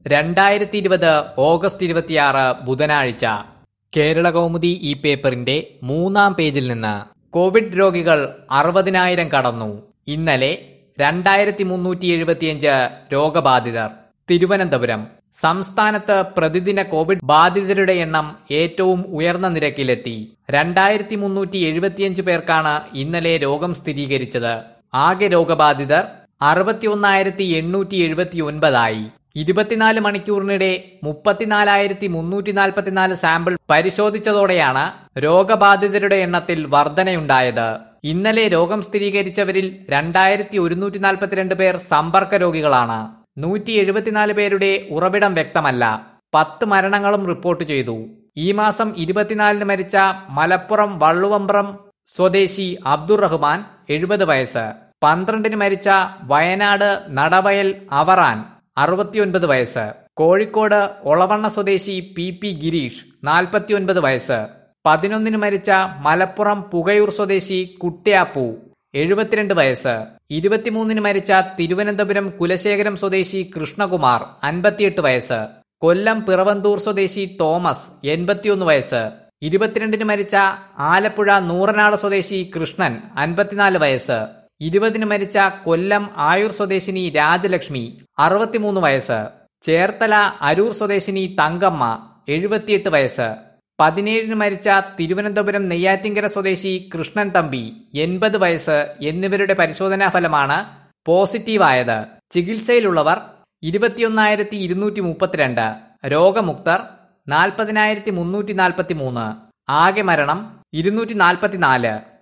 രണ്ടായിരത്തി ഇരുപത് ഓഗസ്റ്റ് ഇരുപത്തിയാറ് ബുധനാഴ്ച കേരള കൗമുദി ഈ പേപ്പറിന്റെ മൂന്നാം പേജിൽ നിന്ന് കോവിഡ് രോഗികൾ അറുപതിനായിരം കടന്നു ഇന്നലെ രണ്ടായിരത്തി മുന്നൂറ്റി എഴുപത്തിയഞ്ച് രോഗബാധിതർ തിരുവനന്തപുരം സംസ്ഥാനത്ത് പ്രതിദിന കോവിഡ് ബാധിതരുടെ എണ്ണം ഏറ്റവും ഉയർന്ന നിരക്കിലെത്തി രണ്ടായിരത്തി മുന്നൂറ്റി എഴുപത്തിയഞ്ച് പേർക്കാണ് ഇന്നലെ രോഗം സ്ഥിരീകരിച്ചത് ആകെ രോഗബാധിതർ അറുപത്തിയൊന്നായിരത്തി എണ്ണൂറ്റി എഴുപത്തി ഒൻപതായി ഇരുപത്തിനാല് മണിക്കൂറിനിടെ മുപ്പത്തിനാലായിരത്തി മുന്നൂറ്റി നാൽപ്പത്തിനാല് സാമ്പിൾ പരിശോധിച്ചതോടെയാണ് രോഗബാധിതരുടെ എണ്ണത്തിൽ വർധനയുണ്ടായത് ഇന്നലെ രോഗം സ്ഥിരീകരിച്ചവരിൽ രണ്ടായിരത്തി ഒരുന്നൂറ്റി നാൽപ്പത്തിരണ്ട് പേർ സമ്പർക്ക രോഗികളാണ് നൂറ്റി എഴുപത്തിനാല് പേരുടെ ഉറവിടം വ്യക്തമല്ല പത്ത് മരണങ്ങളും റിപ്പോർട്ട് ചെയ്തു ഈ മാസം ഇരുപത്തിനാലിന് മരിച്ച മലപ്പുറം വള്ളുവമ്പ്രം സ്വദേശി അബ്ദുർ റഹ്മാൻ എഴുപത് വയസ്സ് പന്ത്രണ്ടിന് മരിച്ച വയനാട് നടവയൽ അവറാൻ അറുപത്തിയൊൻപത് വയസ്സ് കോഴിക്കോട് ഒളവണ്ണ സ്വദേശി പി പി ഗിരീഷ് നാൽപ്പത്തിയൊൻപത് വയസ്സ് പതിനൊന്നിന് മരിച്ച മലപ്പുറം പുകയൂർ സ്വദേശി കുട്ട്യാപ്പു എഴുപത്തിരണ്ട് വയസ്സ് ഇരുപത്തിമൂന്നിന് മരിച്ച തിരുവനന്തപുരം കുലശേഖരം സ്വദേശി കൃഷ്ണകുമാർ അൻപത്തിയെട്ട് വയസ്സ് കൊല്ലം പിറവന്തൂർ സ്വദേശി തോമസ് എൺപത്തിയൊന്ന് വയസ്സ് ഇരുപത്തിരണ്ടിന് മരിച്ച ആലപ്പുഴ നൂറനാട് സ്വദേശി കൃഷ്ണൻ അൻപത്തിനാല് വയസ്സ് ഇരുപതിന് മരിച്ച കൊല്ലം ആയൂർ സ്വദേശിനി രാജലക്ഷ്മി അറുപത്തിമൂന്ന് വയസ്സ് ചേർത്തല അരൂർ സ്വദേശിനി തങ്കമ്മ എഴുപത്തിയെട്ട് വയസ്സ് പതിനേഴിന് മരിച്ച തിരുവനന്തപുരം നെയ്യാറ്റിങ്കര സ്വദേശി കൃഷ്ണൻ തമ്പി എൺപത് വയസ്സ് എന്നിവരുടെ പരിശോധനാ ഫലമാണ് പോസിറ്റീവായത് ചികിത്സയിലുള്ളവർ ഇരുപത്തിയൊന്നായിരത്തി ഇരുന്നൂറ്റി മുപ്പത്തിരണ്ട് രോഗമുക്തർ നാൽപ്പതിനായിരത്തി മുന്നൂറ്റി നാൽപ്പത്തി മൂന്ന് ആകെ മരണം ഇരുന്നൂറ്റി നാൽപ്പത്തിനാല്